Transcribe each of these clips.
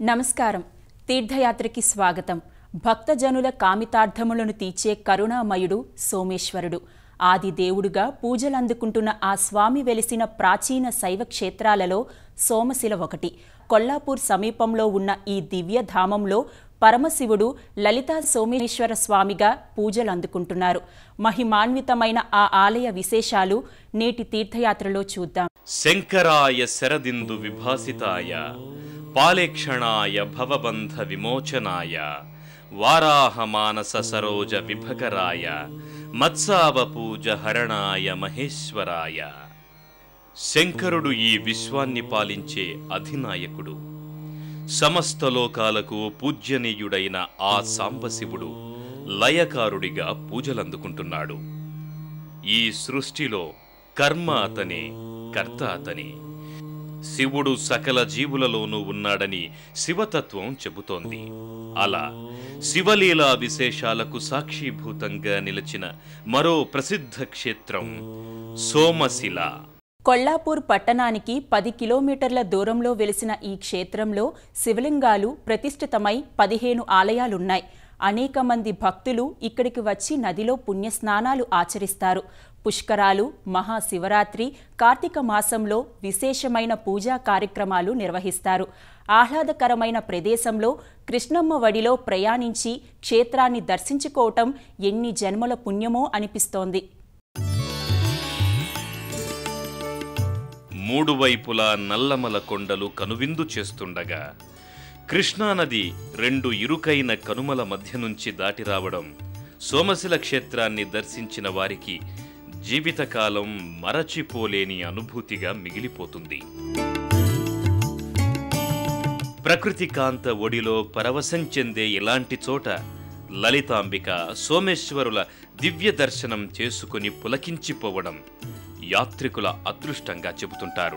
నమస్కారం తీర్థయాత్రకి స్వాగతం భక్తజనుల కామితార్థములను తీర్చే కరుణామయుడు సోమేశ్వరుడు ఆది దేవుడుగా పూజలందుకుంటున్న ఆ స్వామి వెలిసిన ప్రాచీన శైవ క్షేత్రాలలో సోమశిల ఒకటి కొల్లాపూర్ సమీపంలో ఉన్న ఈ దివ్యధామంలో పరమశివుడు లలితా సోమేశ్వర స్వామిగా పూజలు అందుకుంటున్నారు మహిమాన్వితమైన ఆ ఆలయ విశేషాలు నేటి తీర్థయాత్రలో చూద్దాం శంకరాయ శరదిందు విభాసితాయ పాలేక్షణాయ భవబంధ విమోచనాయ వారాహ మానస సరోజ విభకరాయ మత్సావపూజ హరణాయ మహేశ్వరాయ శంకరుడు ఈ విశ్వాన్ని పాలించే అధినాయకుడు సమస్త లోకాలకు పూజ్యనీయుడైన ఆ సాంబశివుడు లయకారుడిగా పూజలందుకుంటున్నాడు ఈ సృష్టిలో కర్మ అతనే కర్త అతనే శివుడు సకల జీవులలోనూ ఉన్నాడని శివతత్వం చెబుతోంది అలా శివలీలా విశేషాలకు సాక్షీభూతంగా నిలిచిన మరో ప్రసిద్ధ క్షేత్రం సోమశిల కొల్లాపూర్ పట్టణానికి పది కిలోమీటర్ల దూరంలో వెలిసిన ఈ క్షేత్రంలో శివలింగాలు ప్రతిష్ఠితమై పదిహేను ఆలయాలున్నాయి అనేక మంది భక్తులు ఇక్కడికి వచ్చి నదిలో పుణ్యస్నానాలు ఆచరిస్తారు పుష్కరాలు మహాశివరాత్రి కార్తీక మాసంలో విశేషమైన పూజా కార్యక్రమాలు నిర్వహిస్తారు ఆహ్లాదకరమైన ప్రదేశంలో కృష్ణమ్మ వడిలో ప్రయాణించి క్షేత్రాన్ని దర్శించుకోవటం ఎన్ని జన్మల పుణ్యమో అనిపిస్తోంది మూడు వైపులా నల్లమల కొండలు కనువిందు చేస్తుండగా కృష్ణానది రెండు ఇరుకైన కనుమల మధ్య నుంచి దాటి రావడం సోమశిల క్షేత్రాన్ని దర్శించిన వారికి జీవితకాలం మరచిపోలేని అనుభూతిగా మిగిలిపోతుంది ప్రకృతి కాంత ఒడిలో పరవశం చెందే ఇలాంటి చోట లలితాంబిక సోమేశ్వరుల దివ్య దర్శనం చేసుకుని పులకించిపోవడం యాత్రికుల అదృష్టంగా చెబుతుంటారు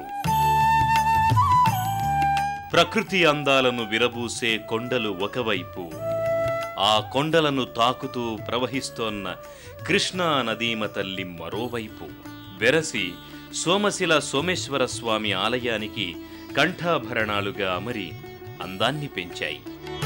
ప్రకృతి అందాలను విరబూసే కొండలు ఒకవైపు ఆ కొండలను తాకుతూ ప్రవహిస్తోన్న కృష్ణా నదీమ తల్లి మరోవైపు వెరసి సోమశిల సోమేశ్వర స్వామి ఆలయానికి కంఠాభరణాలుగా అమరి అందాన్ని పెంచాయి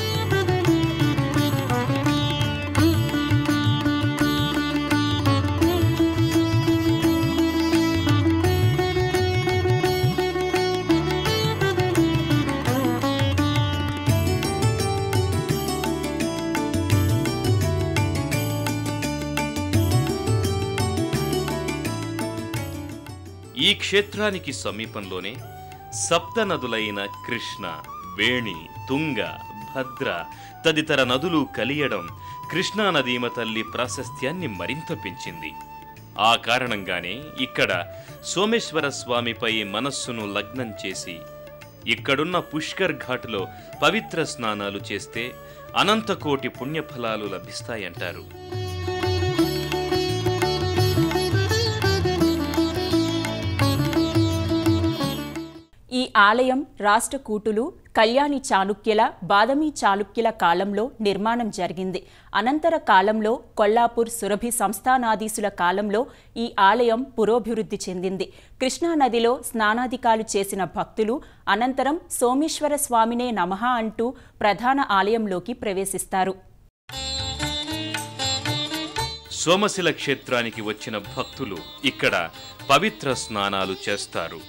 ఈ క్షేత్రానికి సమీపంలోనే సప్త నదులైన కృష్ణ వేణి తుంగ భద్ర తదితర నదులు కలియడం కృష్ణా నదీమ తల్లి ప్రాశస్త్యాన్ని మరింత పెంచింది ఆ కారణంగానే ఇక్కడ సోమేశ్వర స్వామిపై మనస్సును లగ్నం చేసి ఇక్కడున్న పుష్కర్ ఘాటులో పవిత్ర స్నానాలు చేస్తే అనంతకోటి పుణ్యఫలాలు లభిస్తాయంటారు ఈ ఆలయం రాష్ట్రకూటులు కళ్యాణి చాళుక్యుల బాదమి చాళుక్యుల కాలంలో నిర్మాణం జరిగింది అనంతర కాలంలో కొల్లాపూర్ సురభి సంస్థానాధీసుల కాలంలో ఈ ఆలయం పురోభివృద్ధి చెందింది కృష్ణానదిలో స్నానాధికాలు చేసిన భక్తులు అనంతరం సోమేశ్వర స్వామినే నమః అంటూ ప్రధాన ఆలయంలోకి ప్రవేశిస్తారు సోమశిల క్షేత్రానికి వచ్చిన భక్తులు ఇక్కడ పవిత్ర స్నానాలు చేస్తారు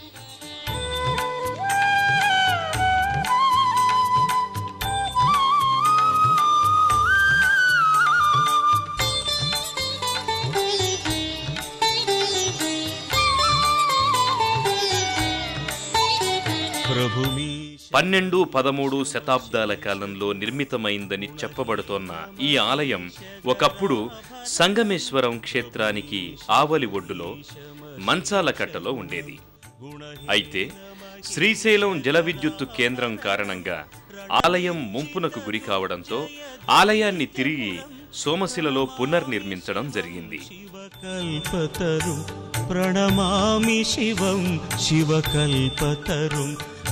పన్నెండు పదమూడు శతాబ్దాల కాలంలో నిర్మితమైందని చెప్పబడుతోన్న ఈ ఆలయం ఒకప్పుడు సంగమేశ్వరం క్షేత్రానికి ఆవలి ఒడ్డులో మంచాల కట్టలో ఉండేది అయితే శ్రీశైలం జల విద్యుత్తు కేంద్రం కారణంగా ఆలయం ముంపునకు గురి కావడంతో ఆలయాన్ని తిరిగి సోమశిలలో పునర్నిర్మించడం జరిగింది శివకల్పతరుం ప్రణమామి శివం శివకల్పతరుం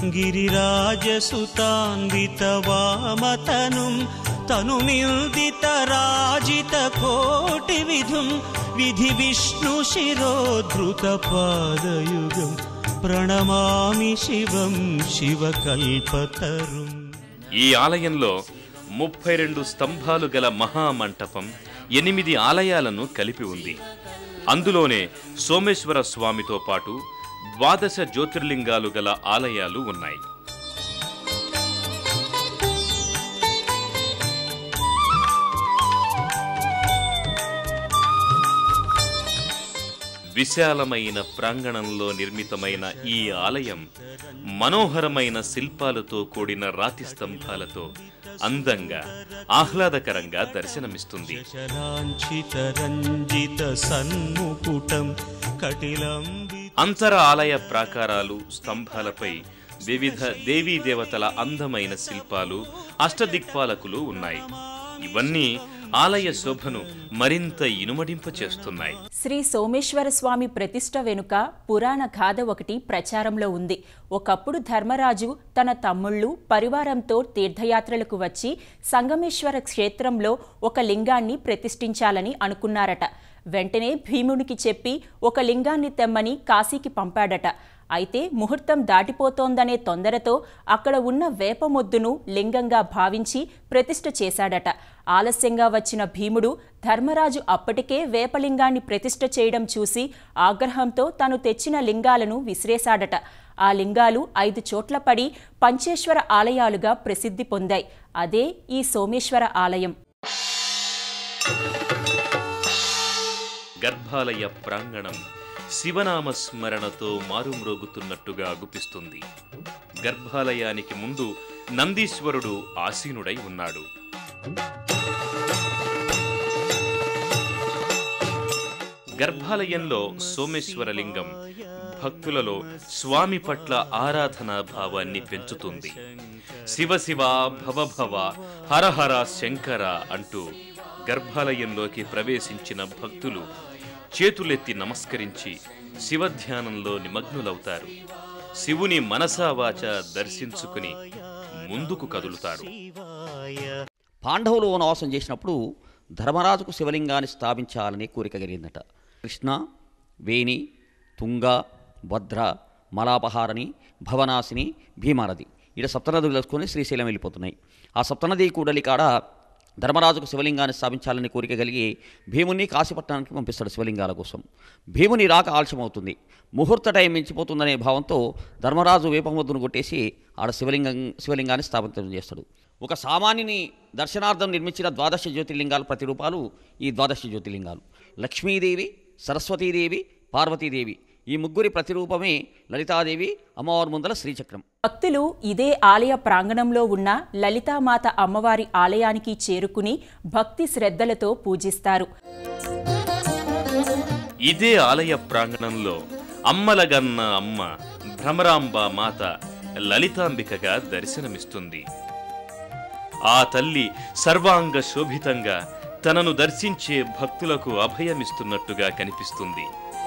గిరిరాజసుతాన్వితవామతనుం తనుమిల్దితరాజిత కోటి విధుం విధి విష్ణు శిరోధృత పాదయుగం ప్రణమామి శివం శివకల్పతరుం ఈ ఆలయంలో ముప్పై రెండు స్తంభాలు గల మహామంటపం ఎనిమిది ఆలయాలను కలిపి ఉంది అందులోనే సోమేశ్వర స్వామితో పాటు ద్వాదశ జ్యోతిర్లింగాలు గల ఆలయాలు ఉన్నాయి విశాలమైన ప్రాంగణంలో నిర్మితమైన ఈ ఆలయం మనోహరమైన శిల్పాలతో కూడిన రాతి స్తంభాలతో అందంగా ఆహ్లాదకరంగా దర్శనమిస్తుంది శలాంఛిత రంజిత సన్ముకుటం కటిలంబి అంతర ఆలయ ప్రాకారాలు స్తంభాలపై వివిధ దేవీ దేవతల అందమైన శిల్పాలు అష్టదిక్పాలకులు ఉన్నాయి ఇవన్నీ ఆలయ శోభను మరింత ఇనుమడింప చేస్తున్నాయి శ్రీ సోమేశ్వర స్వామి ప్రతిష్ట వెనుక పురాణ గాథ ఒకటి ప్రచారంలో ఉంది ఒకప్పుడు ధర్మరాజు తన తమ్ముళ్ళు పరివారంతో తీర్థయాత్రలకు వచ్చి సంగమేశ్వర క్షేత్రంలో ఒక లింగాన్ని ప్రతిష్ఠించాలని అనుకున్నారట వెంటనే భీమునికి చెప్పి ఒక లింగాన్ని తెమ్మని కాశీకి పంపాడట అయితే ముహూర్తం దాటిపోతోందనే తొందరతో అక్కడ ఉన్న వేప మొద్దును లింగంగా భావించి ప్రతిష్ఠ చేశాడట ఆలస్యంగా వచ్చిన భీముడు ధర్మరాజు అప్పటికే వేపలింగాన్ని ప్రతిష్ఠ చేయడం చూసి ఆగ్రహంతో తను తెచ్చిన లింగాలను విసిరేశాడట ఆ లింగాలు ఐదు చోట్ల పడి పంచేశ్వర ఆలయాలుగా ప్రసిద్ధి పొందాయి అదే ఈ సోమేశ్వర ఆలయం గర్భాలయ ప్రాంగణం శివనామ స్మరణతో మారుమ్రోగుతున్నట్టుగా అగుపిస్తుంది గర్భాలయానికి ముందు నందీశ్వరుడు ఆసీనుడై ఉన్నాడు గర్భాలయంలో సోమేశ్వరలింగం భక్తులలో స్వామి పట్ల ఆరాధనా భావాన్ని పెంచుతుంది శివ శివ భవ భవ హర హర శంకర అంటూ గర్భాలయంలోకి ప్రవేశించిన భక్తులు చేతులెత్తి నమస్కరించి శివధ్యానంలో నిమగ్నులవుతారు శివుని మనసావాచ దర్శించుకుని ముందుకు కదులుతారు పాండవులు వనవాసం చేసినప్పుడు ధర్మరాజుకు శివలింగాన్ని స్థాపించాలని కోరిక కలిగిందట కృష్ణ వేణి తుంగ భద్ర మలాపహారని భవనాశిని భీమానది ఇక్కడ సప్తనదులు కలుసుకొని శ్రీశైలం వెళ్ళిపోతున్నాయి ఆ సప్తనది కూడలి కాడ ధర్మరాజుకు శివలింగాన్ని స్థాపించాలని కోరిక కలిగి భీముని కాశీపట్నానికి పంపిస్తాడు శివలింగాల కోసం భీముని రాక ఆలస్యం అవుతుంది ముహూర్త టైం మించిపోతుందనే భావంతో ధర్మరాజు వేపముద్దును కొట్టేసి ఆడ శివలింగం శివలింగాన్ని స్థాపితం చేస్తాడు ఒక సామాన్యుని దర్శనార్థం నిర్మించిన ద్వాదశ జ్యోతిర్లింగాల ప్రతిరూపాలు ఈ ద్వాదశ జ్యోతిర్లింగాలు లక్ష్మీదేవి సరస్వతీదేవి పార్వతీదేవి ఈ ముగ్గురి ప్రతిరూపమే లలితాదేవి అమ్మవారి ముందల శ్రీచక్రం భక్తులు ఇదే ఆలయ ప్రాంగణంలో ఉన్న లలితామాత అమ్మవారి ఆలయానికి చేరుకుని భక్తి శ్రద్ధలతో పూజిస్తారు ఇదే ఆలయ ప్రాంగణంలో అమ్మలగన్న అమ్మ భ్రమరాంబ మాత లలితాంబికగా దర్శనమిస్తుంది ఆ తల్లి సర్వాంగ శోభితంగా తనను దర్శించే భక్తులకు అభయమిస్తున్నట్టుగా కనిపిస్తుంది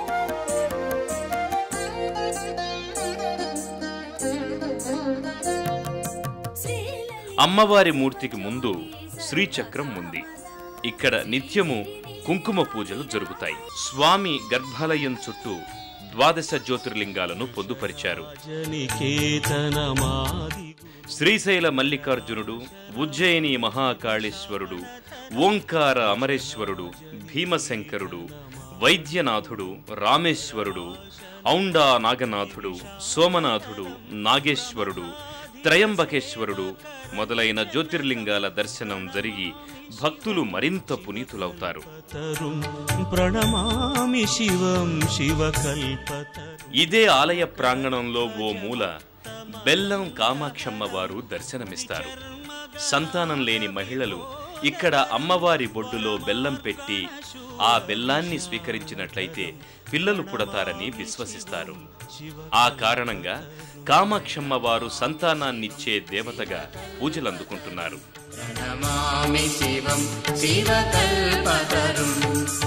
అమ్మవారి మూర్తికి ముందు శ్రీచక్రం ఉంది ఇక్కడ నిత్యము కుంకుమ పూజలు జరుగుతాయి స్వామి గర్భాలయం చుట్టూ ద్వాదశ జ్యోతిర్లింగాలను పొందుపరిచారు జనికేతనమాది శ్రీశైల మల్లికార్జునుడు ఉజ్జయిని మహాకాళేశ్వరుడు ఓంకార అమరేశ్వరుడు భీమశంకరుడు వైద్యనాథుడు రామేశ్వరుడు ఔండా నాగనాథుడు సోమనాథుడు నాగేశ్వరుడు త్రయంబకేశ్వరుడు మొదలైన జ్యోతిర్లింగాల దర్శనం జరిగి భక్తులు మరింత పునీతులవుతారు తరుం ప్రణమామి శివం శివకల్పతరు ఇదే ఆలయ ప్రాంగణంలో ఓ మూల బెల్లం కామాక్షమ్మ వారు దర్శనమిస్తారు సంతానం లేని మహిళలు ఇక్కడ అమ్మవారి బొడ్డులో బెల్లం పెట్టి ఆ బెల్లాన్ని స్వీకరించినట్లయితే పిల్లలు పుడతారని విశ్వసిస్తారు ఆ కారణంగా కామాక్షమ్మ వారు సంతానాన్నిచ్చే దేవతగా పూజలందుకుంటున్నారు ప్రణమామి శివం శివకల్పతరుం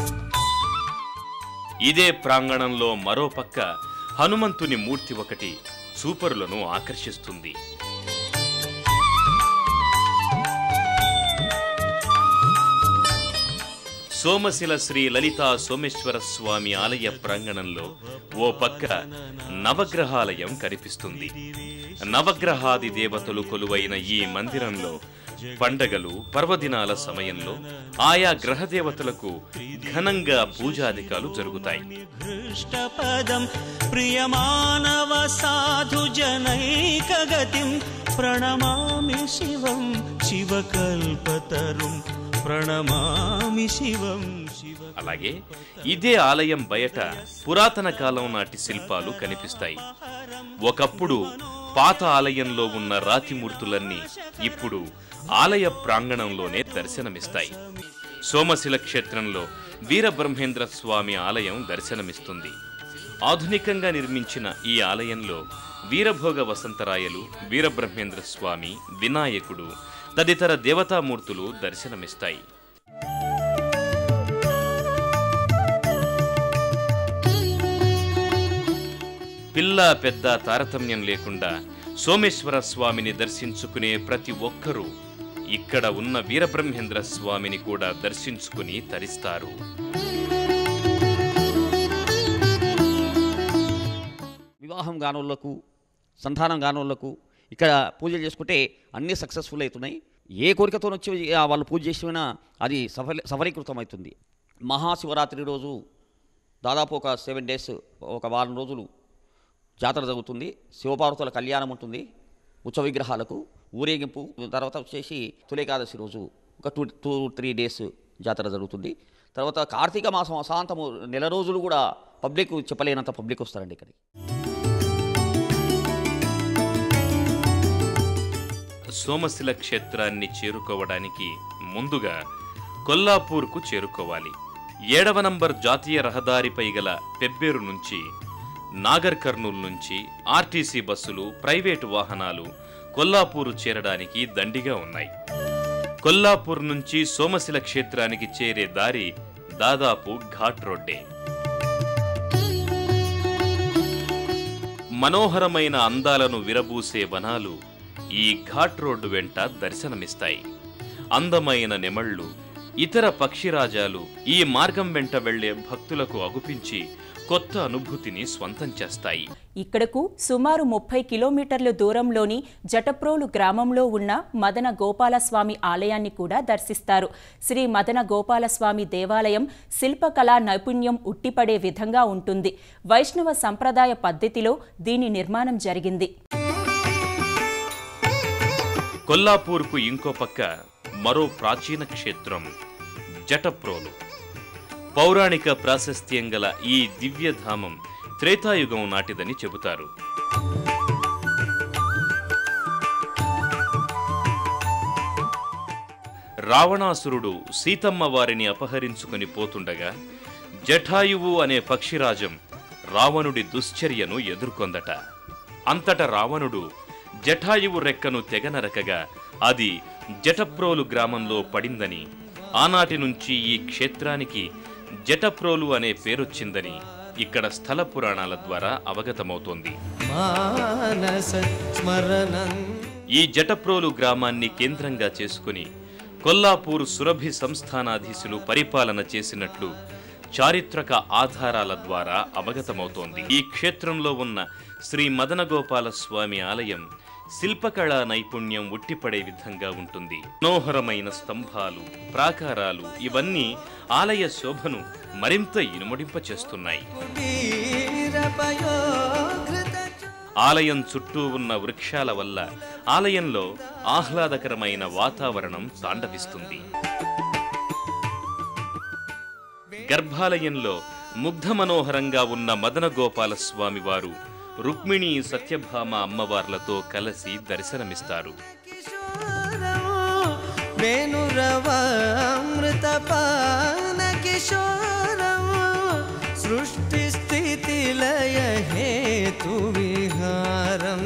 ఇదే ప్రాంగణంలో మరో పక్క హనుమంతుని మూర్తి ఒకటి చూపరులను ఆకర్షిస్తుంది సోమశిల శ్రీ లలితా సోమేశ్వర స్వామి ఆలయ ప్రాంగణంలో ఓ పక్క నవగ్రహాలయం కనిపిస్తుంది నవగ్రహాది దేవతలు కొలువైన ఈ మందిరంలో పండగలు పర్వదినాల సమయంలో ఆయా గ్రహ దేవతలకు ఘనంగా పూజాధికాలు జరుగుతాయి హృష్టపదం ప్రియమానవ సాధు జనైకగతిం ప్రణమామి శివం శివకల్పతరుం ప్రణమామి శివం శివ అలాగే ఇదే ఆలయం బయట పురాతన కాలం నాటి శిల్పాలు కనిపిస్తాయి ఒకప్పుడు పాత ఆలయంలో ఉన్న రాతిమూర్తులన్నీ ఇప్పుడు ఆలయ ప్రాంగణంలోనే దర్శనమిస్తాయి సోమశిల క్షేత్రంలో వీరబ్రహ్మేంద్ర స్వామి ఆలయం దర్శనమిస్తుంది ఆధునికంగా నిర్మించిన ఈ ఆలయంలో వీరభోగ వసంతరాయలు వీరబ్రహ్మేంద్ర స్వామి వినాయకుడు తదితర దేవతామూర్తులు దర్శనమిస్తాయి పిల్ల పెద్ద తారతమ్యం లేకుండా సోమేశ్వర స్వామిని దర్శించుకునే ప్రతి ఒక్కరూ ఇక్కడ ఉన్న వీరబ్రహ్మేంద్ర స్వామిని కూడా దర్శించుకుని తరిస్తారు వివాహం కానోళ్లకు సంతానం కానోళ్లకు ఇక్కడ పూజలు చేసుకుంటే అన్నీ సక్సెస్ఫుల్ అవుతున్నాయి ఏ కోరికతో వచ్చి ఆ వాళ్ళు పూజ చేసినా అది సఫల సఫలీకృతం అవుతుంది మహాశివరాత్రి రోజు దాదాపు ఒక సెవెన్ డేస్ ఒక వారం రోజులు జాతర జరుగుతుంది శివపార్వతుల కళ్యాణం ఉంటుంది ఉత్సవ విగ్రహాలకు ఊరేగింపు తర్వాత వచ్చేసి తొలేకాదశి రోజు ఒక టూ టూ త్రీ డేస్ జాతర జరుగుతుంది తర్వాత కార్తీక మాసం అశాంతము నెల రోజులు కూడా పబ్లిక్ చెప్పలేనంత పబ్లిక్ వస్తారండి ఇక్కడికి సోమశిల క్షేత్రాన్ని చేరుకోవడానికి ముందుగా కొల్లాపూర్కు చేరుకోవాలి ఏడవ నంబర్ జాతీయ రహదారిపై గల పెబ్బేరు నుంచి నాగర్ కర్నూల్ నుంచి ఆర్టీసీ బస్సులు ప్రైవేటు వాహనాలు కొల్లాపూరు చేరడానికి దండిగా ఉన్నాయి కొల్లాపూర్ నుంచి సోమశిల క్షేత్రానికి చేరే దారి దాదాపు ఘాట్ రోడ్డే మనోహరమైన అందాలను విరబూసే వనాలు ఈ ఘాట్ రోడ్డు వెంట దర్శనమిస్తాయి అందమైన నెమళ్ళు ఇతర పక్షిరాజాలు ఈ మార్గం వెంట వెళ్లే భక్తులకు అగుపించి కొత్త అనుభూతిని స్వంతం చేస్తాయి ఇక్కడకు సుమారు ముప్పై కిలోమీటర్ల దూరంలోని జటప్రోలు గ్రామంలో ఉన్న మదన గోపాలస్వామి ఆలయాన్ని కూడా దర్శిస్తారు శ్రీ మదన గోపాలస్వామి దేవాలయం శిల్పకళా నైపుణ్యం ఉట్టిపడే విధంగా ఉంటుంది వైష్ణవ సంప్రదాయ పద్ధతిలో దీని నిర్మాణం జరిగింది కొల్లాపూర్కు ఇంకో పక్క మరో ప్రాచీన క్షేత్రం జటప్రోలు పౌరాణిక ప్రాశస్త్యం గల ఈ దివ్యధామం త్రేతాయుగం నాటిదని చెబుతారు రావణాసురుడు సీతమ్మ వారిని అపహరించుకుని పోతుండగా జటాయువు అనే పక్షిరాజం రావణుడి దుశ్చర్యను ఎదుర్కొందట అంతట రావణుడు జటాయువు రెక్కను తెగనరకగా అది జటప్రోలు గ్రామంలో పడిందని ఆనాటి నుంచి ఈ క్షేత్రానికి జటప్రోలు అనే పేరొచ్చిందని ఇక్కడ స్థల పురాణాల ద్వారా అవగతమవుతోంది మానస స్మరణం ఈ జటప్రోలు గ్రామాన్ని కేంద్రంగా చేసుకుని కొల్లాపూర్ సురభి సంస్థానాధీశులు పరిపాలన చేసినట్లు చారిత్రక ఆధారాల ద్వారా అవగతమవుతోంది ఈ క్షేత్రంలో ఉన్న శ్రీ మదనగోపాల స్వామి ఆలయం శిల్పకళా నైపుణ్యం ఉట్టిపడే విధంగా ఉంటుంది మనోహరమైన స్తంభాలు ప్రాకారాలు ఇవన్నీ ఆలయ శోభను మరింత ఇనుమడింపచేస్తున్నాయి వీరపయోధృత ఆలయం చుట్టూ ఉన్న వృక్షాల వల్ల ఆలయంలో ఆహ్లాదకరమైన వాతావరణం తాండవిస్తుంది గర్భాలయంలో ముగ్ధ మనోహరంగా ఉన్న మదన గోపాల స్వామి వారు రుక్మిణి సత్యభామ అమ్మవార్లతో కలిసి దర్శనమిస్తారు వేణురవామృతపాన కిశోరం సృష్టి స్థితి లయ హేతు విహారం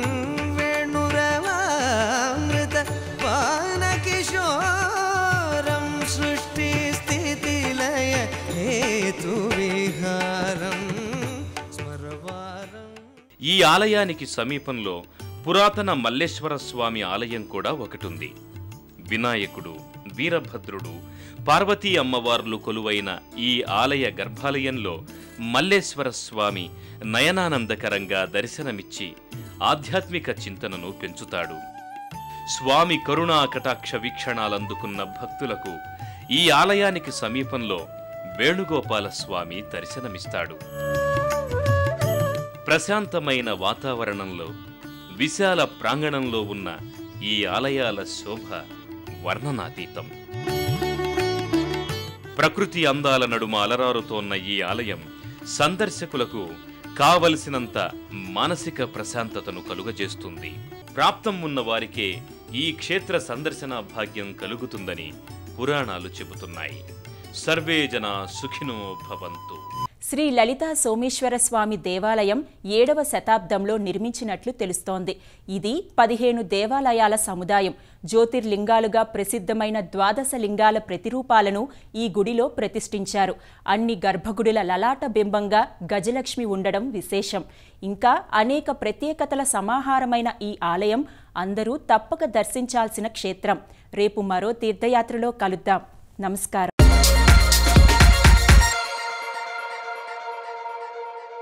వేణురవామృత పాన కిశోరం సృష్టి స్థితి లయ హేతు విహారం స్మరవారం ఈ ఆలయానికి సమీపంలో పురాతన మల్లేశ్వర స్వామి ఆలయం కూడా ఒకటి ఉంది వినాయకుడు వీరభద్రుడు పార్వతీ అమ్మవార్లు కొలువైన ఈ ఆలయ గర్భాలయంలో మల్లేశ్వర స్వామి నయనానందకరంగా దర్శనమిచ్చి ఆధ్యాత్మిక చింతనను పెంచుతాడు స్వామి కరుణా కటాక్ష వీక్షణాలందుకున్న భక్తులకు ఈ ఆలయానికి సమీపంలో వేణుగోపాల స్వామి దర్శనమిస్తాడు ప్రశాంతమైన వాతావరణంలో విశాల ప్రాంగణంలో ఉన్న ఈ ఆలయాల శోభ వర్ణనాతీతం ప్రకృతి అందాల నడుమ అలరారుతోన్న ఈ ఆలయం సందర్శకులకు కావలసినంత మానసిక ప్రశాంతతను కలుగజేస్తుంది ప్రాప్తం ఉన్న వారికే ఈ క్షేత్ర సందర్శన భాగ్యం కలుగుతుందని పురాణాలు చెబుతున్నాయి సర్వే జన సుఖినో భవంతు శ్రీ లలితా సోమేశ్వర స్వామి దేవాలయం ఏడవ శతాబ్దంలో నిర్మించినట్లు తెలుస్తోంది ఇది పదిహేను దేవాలయాల సముదాయం జ్యోతిర్లింగాలుగా ప్రసిద్ధమైన ద్వాదశ లింగాల ప్రతిరూపాలను ఈ గుడిలో ప్రతిష్ఠించారు అన్ని గర్భగుడుల లలాట బింబంగా గజలక్ష్మి ఉండడం విశేషం ఇంకా అనేక ప్రత్యేకతల సమాహారమైన ఈ ఆలయం అందరూ తప్పక దర్శించాల్సిన క్షేత్రం రేపు మరో తీర్థయాత్రలో కలుద్దాం నమస్కారం